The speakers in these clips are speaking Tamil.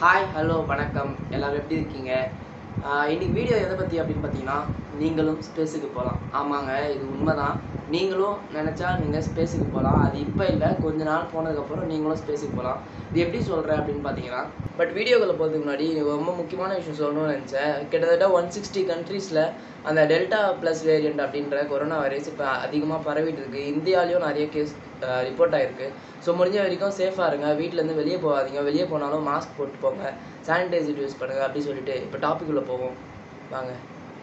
ஹாய் ஹலோ வணக்கம் எல்லாரும் எப்படி இருக்கீங்க ஆஹ் இன்னைக்கு வீடியோ எதை பற்றி அப்படின்னு பார்த்தீங்கன்னா நீங்களும் ஸ்பேஸுக்கு போகலாம் ஆமாங்க இது உண்மைதான் நீங்களும் நினச்சா நீங்கள் ஸ்பேஸுக்கு போகலாம் அது இப்போ இல்லை கொஞ்ச நாள் போனதுக்கப்புறம் நீங்களும் ஸ்பேஸுக்கு போகலாம் இது எப்படி சொல்கிறேன் அப்படின்னு பார்த்தீங்கன்னா பட் வீடியோக்குள்ள போகிறதுக்கு முன்னாடி ரொம்ப முக்கியமான விஷயம் சொல்லணும்னு நினச்சேன் கிட்டத்தட்ட ஒன் சிக்ஸ்டி கண்ட்ரீஸில் அந்த டெல்டா ப்ளஸ் வேரியண்ட் அப்படின்ற கொரோனா வைரஸ் இப்போ அதிகமாக பரவிட்டு இருக்கு இந்தியாலையும் நிறைய கேஸ் ரிப்போர்ட் ஆயிருக்கு ஸோ முடிஞ்ச வரைக்கும் சேஃபாக இருங்க வீட்டிலேருந்து வெளியே போகாதீங்க வெளியே போனாலும் மாஸ்க் போட்டு போங்க சானிடைசர் யூஸ் பண்ணுங்க அப்படி சொல்லிட்டு இப்போ டாபிக் உள்ள போவோம் வாங்க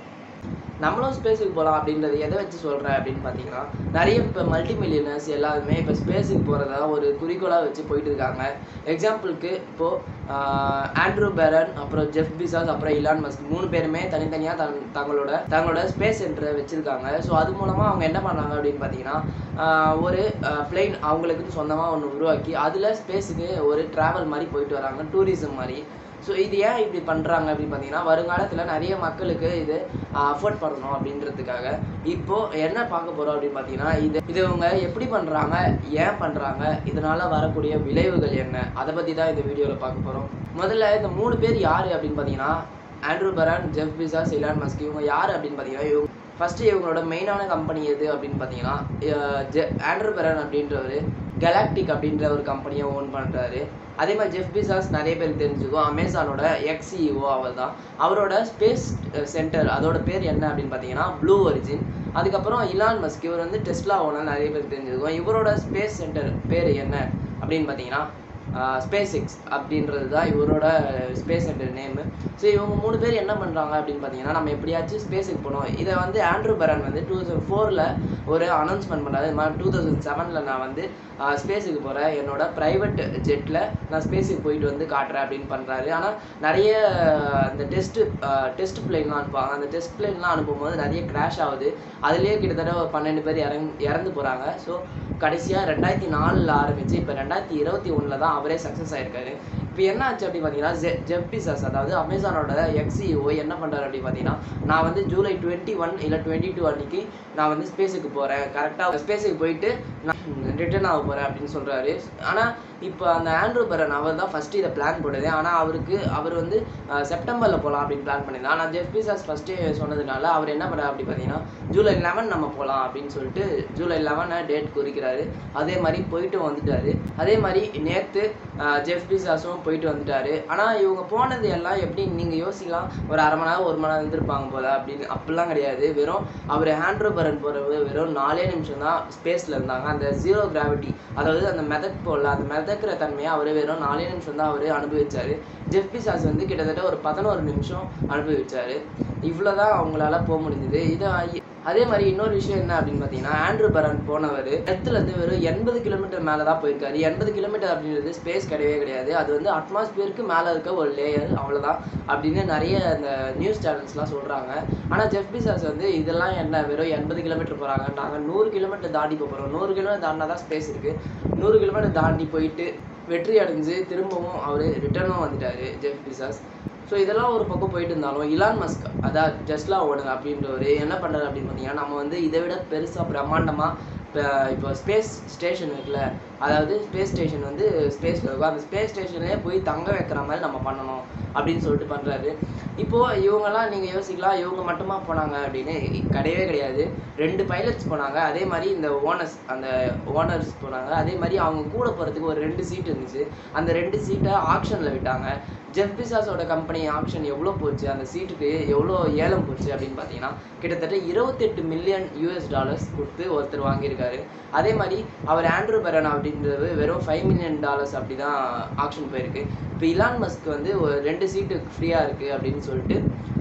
நம்மளும் ஸ்பேஸுக்கு போகலாம் அப்படின்றது எதை வச்சு சொல்கிறேன் அப்படின்னு பார்த்தீங்கன்னா நிறைய இப்போ மல்டி மில்லியனர்ஸ் எல்லாருமே இப்போ ஸ்பேஸுக்கு போகிறதா ஒரு குறிக்கோளாக வச்சு போயிட்டு இருக்காங்க எக்ஸாம்பிளுக்கு இப்போது ஆண்ட்ரூ பேரன் அப்புறம் ஜெஃப் பிசாஸ் அப்புறம் இலான் மஸ்க் மூணு பேருமே தனித்தனியாக தன் தங்களோட தங்களோட ஸ்பேஸ் சென்டரை வச்சுருக்காங்க ஸோ அது மூலமாக அவங்க என்ன பண்ணாங்க அப்படின்னு பார்த்தீங்கன்னா ஆஹ் ஒரு பிளெயின் அவங்களுக்குன்னு சொந்தமாக ஒன்று உருவாக்கி அதில் ஸ்பேஸுக்கு ஒரு ட்ராவல் மாதிரி போயிட்டு வராங்க டூரிசம் மாதிரி ஸோ இது ஏன் இப்படி பண்ணுறாங்க அப்படின்னு பார்த்தீங்கன்னா வருங்காலத்தில் நிறைய மக்களுக்கு இது அஃபோர்ட் பண்ணணும் அப்படின்றதுக்காக இப்போ என்ன பார்க்க போகிறோம் அப்படின்னு பார்த்தீங்கன்னா இது இது இவங்க எப்படி பண்ணுறாங்க ஏன் பண்ணுறாங்க இதனால வரக்கூடிய விளைவுகள் என்ன அதை பற்றி தான் இந்த வீடியோவில் பார்க்க போகிறோம் முதல்ல இந்த மூணு பேர் யார் அப்படின்னு பார்த்தீங்கன்னா Andrew Baron Jeff Bezos Elon Musk இவங்க யார் அப்படின்னு பார்த்தீங்கன்னா இவங்க ஃபஸ்ட்டு இவங்களோட மெயினான கம்பெனி எது அப்படின்னு பார்த்தீங்கன்னா அஹ் ஜெ ஆண்ட்ரூ பெரன் அப்படின்றவர் கெலாக்டிக் அப்படின்ற ஒரு கம்பெனியை ஓன் பண்ணுறாரு அதே மாதிரி ஜெஃப் பிசாஸ் நிறைய பேருக்கு தெரிஞ்சுக்கும் அமேசானோட எக்ஸிஇஓ அவர் தான் அவரோட ஸ்பேஸ் சென்டர் அதோட பேர் என்ன அப்படின்னு பார்த்தீங்கன்னா ப்ளூ ஒரிஜின் அதுக்கப்புறம் இலான் மஸ்க் இவர் வந்து டெஸ்லா ஓனர் நிறைய பேருக்கு தெரிஞ்சிருக்கும் இவரோட ஸ்பேஸ் சென்டர் பேர் என்ன அப்படின்னு பார்த்தீங்கன்னா ஸ்பேஸ் எக்ஸ் அப்படின்றது தான் இவரோட ஸ்பேஸ் சென்டர் நேமு ஸோ இவங்க மூணு பேர் என்ன பண்ணுறாங்க அப்படின்னு பார்த்தீங்கன்னா நம்ம எப்படியாச்சும் ஸ்பேஸுக்கு போகணும் இதை வந்து ஆண்ட்ரூ பரன் வந்து டூ தௌசண்ட் ஃபோரில் ஒரு அனௌன்ஸ்மெண்ட் பண்ணாரு இது மாதிரி டூ தௌசண்ட் செவனில் நான் வந்து ஸ்பேஸுக்கு போகிறேன் என்னோட ப்ரைவேட் ஜெட்டில் நான் ஸ்பேஸுக்கு போயிட்டு வந்து காட்டுறேன் அப்படின்னு பண்ணுறாரு ஆனால் நிறைய இந்த டெஸ்ட்டு டெஸ்ட் பிளேன்லாம் அனுப்புவாங்க அந்த டெஸ்ட் பிளேன்லாம் அனுப்பும்போது நிறைய கிராஷ் ஆகுது அதுலேயே கிட்டத்தட்ட ஒரு பன்னெண்டு பேர் இறந்து இறந்து போகிறாங்க ஸோ கடைசியாக ரெண்டாயிரத்தி நாலில் ஆரம்பிச்சு இப்போ ரெண்டாயிரத்தி இருபத்தி ஒன்றில் தான் அவரே சக்ஸஸ் ஆயிருக்காரு இப்போ என்ன ஆச்சு அப்படின்னு பார்த்தீங்கன்னா ஜெ ஜெப் பிசாஸ் அதாவது அமேசானோட எக்ஸிஓ என்ன பண்ணுறாரு அப்படின்னு பார்த்தீங்கன்னா நான் வந்து ஜூலை டுவெண்ட்டி ஒன் இல்லை டுவெண்ட்டி டூ அன்னைக்கு நான் வந்து ஸ்பேஸுக்கு போகிறேன் கரெக்டாக ஸ்பேஸுக்கு போயிட்டு நான் ரிட்டர்ன் ஆக போகிறேன் அப்படின்னு சொல்கிறாரு ஆனால் இப்போ அந்த ஆண்ட்ரூ பரன் அவர் தான் ஃபஸ்ட்டு இதை பிளான் போடுது ஆனால் அவருக்கு அவர் வந்து செப்டம்பரில் போகலாம் அப்படின்னு பிளான் பண்ணியிருந்தா ஆனால் ஜெஃப் பிசாஸ் ஃபஸ்ட்டே சொன்னதுனால அவர் என்ன பண்ணுறாரு அப்படி பார்த்தீங்கன்னா ஜூலை லெவன் நம்ம போகலாம் அப்படின்னு சொல்லிட்டு ஜூலை லெவனை டேட் குறிக்கிறாரு அதே மாதிரி போயிட்டு வந்துட்டாரு அதே மாதிரி நேற்று ஜெஃப் பிசாஸும் போயிட்டு வந்துட்டாரு ஆனால் இவங்க போனது எல்லாம் எப்படி நீங்கள் யோசிக்கலாம் ஒரு அரை மணி நேரம் ஒரு மணி நேரம் இருந்திருப்பாங்க போல அப்படின்னு அப்படிலாம் கிடையாது வெறும் அவர் ஆண்ட்ரோ பரன் போகிறவர் வெறும் நாலே நிமிஷம் தான் ஸ்பேஸில் இருந்தாங்க அந்த ஜீரோ கிராவிட்டி அதாவது அந்த மெதக் போடல அந்த மெதக்கிற தன்மையை அவர் வெறும் நாலே நிமிஷம் தான் அவர் அனுபவிச்சார் ஜெஃப் பிசாஸ் வந்து கிட்டத்தட்ட ஒரு பதினோரு நிமிஷம் அனுபவிச்சார் இவ்வளோ தான் அவங்களால போக முடிஞ்சது இதை அதே மாதிரி இன்னொரு விஷயம் என்ன அப்படின்னு பார்த்தீங்கன்னா ஆண்ட்ரூ பரன் போனவர் எர்த்துலேருந்து வெறும் எண்பது கிலோமீட்டர் மேலே தான் போயிருக்காரு எண்பது கிலோமீட்டர் அப்படின்றது ஸ்பேஸ் கிடையவே கிடையாது அது வந்து அட்மாஸ்பியருக்கு மேலே இருக்க ஒரு லேயர் அவ்வளோதான் அப்படின்னு நிறைய அந்த நியூஸ் சேனல்ஸ்லாம் சொல்கிறாங்க ஆனால் ஜெஃப் பிசாஸ் வந்து இதெல்லாம் என்ன வெறும் எண்பது கிலோமீட்டர் போகிறாங்க நாங்கள் நூறு கிலோமீட்டர் தாண்டி போக போகிறோம் நூறு கிலோமீட்டர் தாண்டினா தான் ஸ்பேஸ் இருக்குது நூறு கிலோமீட்டர் தாண்டி போயிட்டு வெற்றி அடைஞ்சு திரும்பவும் அவர் ரிட்டர்னும் வந்துட்டார் ஜெஃப் பிசாஸ் ஸோ இதெல்லாம் ஒரு பக்கம் போயிட்டு இருந்தாலும் இலான் மஸ்க் அதான் ஜஸ்லா ஓடுங்க அப்படின்றவர் என்ன பண்ணுறாரு அப்படின்னு பார்த்தீங்கன்னா நம்ம வந்து இதை விட பெருசாக பிரம்மாண்டமாக இப்போ இப்போ ஸ்பேஸ் ஸ்டேஷன் இருக்குல்ல அதாவது ஸ்பேஸ் ஸ்டேஷன் வந்து ஸ்பேஸ் இருக்கும் அந்த ஸ்பேஸ் ஸ்டேஷன்லேயே போய் தங்க வைக்கிற மாதிரி நம்ம பண்ணணும் அப்படின்னு சொல்லிட்டு பண்ணுறாரு இப்போது இவங்கெல்லாம் நீங்கள் யோசிக்கலாம் இவங்க மட்டுமா போனாங்க அப்படின்னு கிடையவே கிடையாது ரெண்டு பைலட்ஸ் போனாங்க அதே மாதிரி இந்த ஓனர்ஸ் அந்த ஓனர்ஸ் போனாங்க அதே மாதிரி அவங்க கூட போகிறதுக்கு ஒரு ரெண்டு சீட் இருந்துச்சு அந்த ரெண்டு சீட்டை ஆக்ஷனில் விட்டாங்க ஜெஃப் பிசாஸோட கம்பெனி ஆப்ஷன் எவ்வளோ போச்சு அந்த சீட்டுக்கு எவ்வளோ ஏலம் போச்சு அப்படின்னு பார்த்தீங்கன்னா கிட்டத்தட்ட இருபத்தெட்டு மில்லியன் யூஎஸ் டாலர்ஸ் கொடுத்து ஒருத்தர் வாங்கியிருக்காரு அதே மாதிரி அவர் ஆண்ட்ரூ பெரன் அப்படின்றது வெறும் ஃபைவ் மில்லியன் டாலர்ஸ் அப்படி தான் ஆப்ஷன் போயிருக்கு இப்போ இலான் மஸ்க் வந்து ஒரு ரெண்டு சீட்டு ஃப்ரீயாக இருக்குது அப்படின்னு சொல்லிட்டு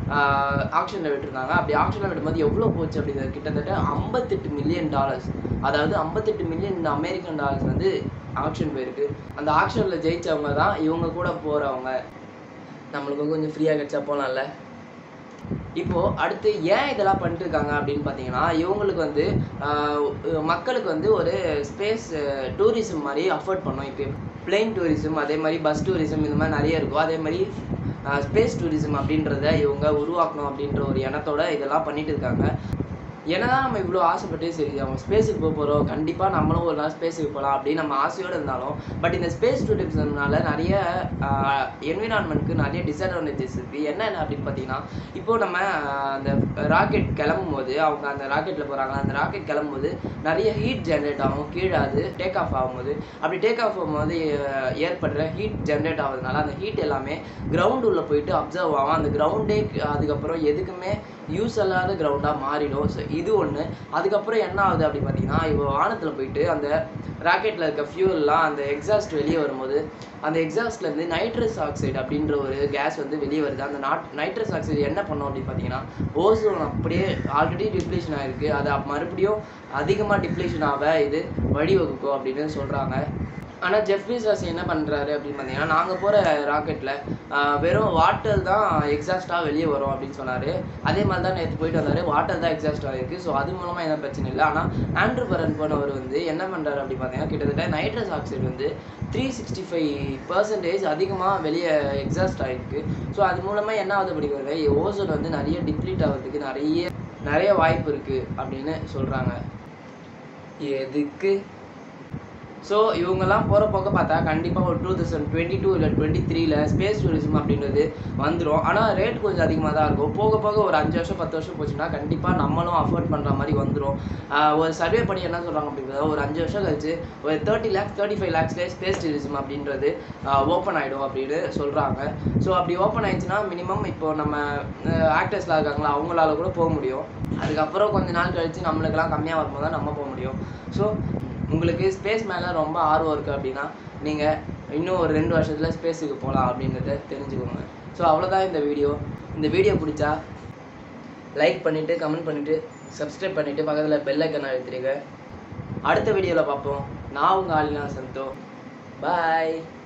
ஆக்ஷனில் விட்டுருந்தாங்க அப்படி ஆக்ஷனில் விடும்போது எவ்வளோ போச்சு அப்படிங்கிறது கிட்டத்தட்ட ஐம்பத்தெட்டு மில்லியன் டாலர்ஸ் அதாவது ஐம்பத்தெட்டு மில்லியன் அமெரிக்கன் டாலர்ஸ் வந்து ஆக்ஷன் போயிருக்கு அந்த ஆக்ஷனில் ஜெயிச்சவங்க தான் இவங்க கூட போகிறவங்க நம்மளுக்கும் கொஞ்சம் ஃப்ரீயாக கிடச்சா போகலாம்ல இப்போது அடுத்து ஏன் இதெல்லாம் பண்ணிட்டு இருக்காங்க அப்படின்னு பார்த்தீங்கன்னா இவங்களுக்கு வந்து மக்களுக்கு வந்து ஒரு ஸ்பேஸ் டூரிசம் மாதிரி அஃபோர்ட் பண்ணோம் இப்போ பிளெயின் டூரிசம் அதே மாதிரி பஸ் டூரிசம் இந்த மாதிரி நிறைய இருக்கும் அதே மாதிரி ஸ்பேஸ் டூரிசம் அப்படின்றத இவங்க உருவாக்கணும் அப்படின்ற ஒரு எண்ணத்தோட இதெல்லாம் பண்ணிட்டு இருக்காங்க என்னதான் நம்ம இவ்வளோ ஆசைப்பட்டே சரி அவங்க ஸ்பேஸுக்கு போக போகிறோம் கண்டிப்பாக நம்மளும் ஒரு நாள் ஸ்பேஸுக்கு போகலாம் அப்படின்னு நம்ம ஆசையோடு இருந்தாலும் பட் இந்த ஸ்பேஸ் டூரிசம்னால நிறைய என்விரான்மெண்ட்க்கு நிறைய டிஸ்அட்வான்டேஜஸ் இருக்குது என்னென்ன அப்படின்னு பார்த்தீங்கன்னா இப்போ நம்ம ஆஹ், அந்த ராக்கெட் கிளம்பும் போது அவங்க அந்த ராக்கெட்டில் போகிறாங்க அந்த ராக்கெட் கிளம்பும் போது நிறைய ஹீட் ஜென்ரேட் ஆகும் கீழே அது டேக் ஆஃப் ஆகும்போது அப்படி டேக் ஆஃப் ஆகும்போது அஹ், ஏற்படுற ஹீட் ஜென்ரேட் ஆகுறதுனால அந்த ஹீட் எல்லாமே கிரவுண்ட் உள்ள போயிட்டு அப்சர்வ் ஆகும் அந்த கிரவுண்டே அதுக்கப்புறம் எதுக்குமே யூஸ் அல்லாத கிரவுண்டாக மாறிடும் ஸோ இது ஒன்று அதுக்கப்புறம் என்ன ஆகுது அப்படி பார்த்தீங்கன்னா இப்போ வானத்தில் போயிட்டு அந்த ராக்கெட்டில் இருக்க ஃபியூல்லாம் அந்த எக்ஸாஸ்ட் வெளியே வரும்போது அந்த எக்ஸாஸ்ட்லேருந்து நைட்ரஸ் ஆக்சைடு அப்படின்ற ஒரு கேஸ் வந்து வெளியே வருது அந்த நாட் நைட்ரஸ் ஆக்சைடு என்ன பண்ணும் அப்படின்னு பார்த்தீங்கன்னா ஓசோன் அப்படியே ஆல்ரெடி டிப்ளீஷன் ஆயிருக்கு அது அப்ப மறுபடியும் அதிகமாக டிப்ளீஷன் ஆக இது வழிவகுக்கும் அப்படின்னு சொல்கிறாங்க ஆனால் ஜெஃப் பீசாஸ் என்ன பண்ணுறாரு அப்படின்னு பார்த்தீங்கன்னா நாங்கள் போகிற ராக்கெட்டில் வெறும் வாட்டர் தான் எக்ஸாஸ்ட்டாக வெளியே வரும் அப்படின்னு சொன்னார் அதே மாதிரி தான் நேற்று போயிட்டு வந்தார் வாட்டர் தான் எக்ஸாஸ்ட் ஆகிருக்கு ஸோ அது மூலமாக எந்த பிரச்சனை இல்லை ஆனால் ஆண்ட்ரூ பரன் போனவர் வந்து என்ன பண்ணுறாரு அப்படின்னு பார்த்தீங்கன்னா கிட்டத்தட்ட நைட்ரஸ் ஆக்சைடு வந்து த்ரீ சிக்ஸ்டி ஃபைவ் பர்சன்டேஜ் அதிகமாக வெளியே எக்ஸாஸ்ட் ஆகிருக்கு ஸோ அது மூலமாக என்ன ஆகுது அப்படிங்கிறது ஓசோன் வந்து நிறைய டிப்ளீட் ஆகிறதுக்கு நிறைய நிறைய வாய்ப்பு இருக்குது அப்படின்னு சொல்கிறாங்க எதுக்கு ஸோ இவங்கெல்லாம் போகிற போக்க பார்த்தா கண்டிப்பாக ஒரு டூ தௌசண்ட் டுவெண்ட்டி டூ இல்லை டுவெண்ட்டி த்ரீல ஸ்பேஸ் டூரிசம் அப்படின்றது வந்துடும் ஆனால் ரேட் கொஞ்சம் அதிகமாக தான் இருக்கும் போக போக ஒரு அஞ்சு வருஷம் பத்து வருஷம் போச்சுன்னா கண்டிப்பாக நம்மளும் அஃபோர்ட் பண்ணுற மாதிரி வந்துடும் ஒரு சர்வே பண்ணி என்ன சொல்கிறாங்க அப்படின்றத ஒரு அஞ்சு வருஷம் கழிச்சு ஒரு தேர்ட்டி லேக்ஸ் தேர்ட்டி ஃபைவ் லேக்ஸ்லேயே ஸ்பேஸ் டூரிசம் அப்படின்றது ஓப்பன் ஆகிடும் அப்படின்னு சொல்கிறாங்க ஸோ அப்படி ஓப்பன் ஆயிடுச்சுன்னா மினிமம் இப்போ நம்ம ஆக்டர்ஸ்லாம் இருக்காங்களா அவங்களால கூட போக முடியும் அதுக்கப்புறம் கொஞ்ச நாள் கழிச்சு நம்மளுக்கெல்லாம் கம்மியாக வரும்போது தான் நம்ம போக முடியும் ஸோ உங்களுக்கு ஸ்பேஸ் மேலே ரொம்ப ஆர்வம் இருக்குது அப்படின்னா நீங்கள் இன்னும் ஒரு ரெண்டு வருஷத்தில் ஸ்பேஸுக்கு போகலாம் அப்படின்றத தெரிஞ்சுக்கோங்க ஸோ அவ்வளோதான் இந்த வீடியோ இந்த வீடியோ பிடிச்சா லைக் பண்ணிவிட்டு கமெண்ட் பண்ணிவிட்டு சப்ஸ்கிரைப் பண்ணிவிட்டு பக்கத்தில் பெல் ஐக்கன் அழுத்திடுங்க அடுத்த வீடியோவில் பார்ப்போம் நான் உங்கள் ஆலினா சந்தோ பாய்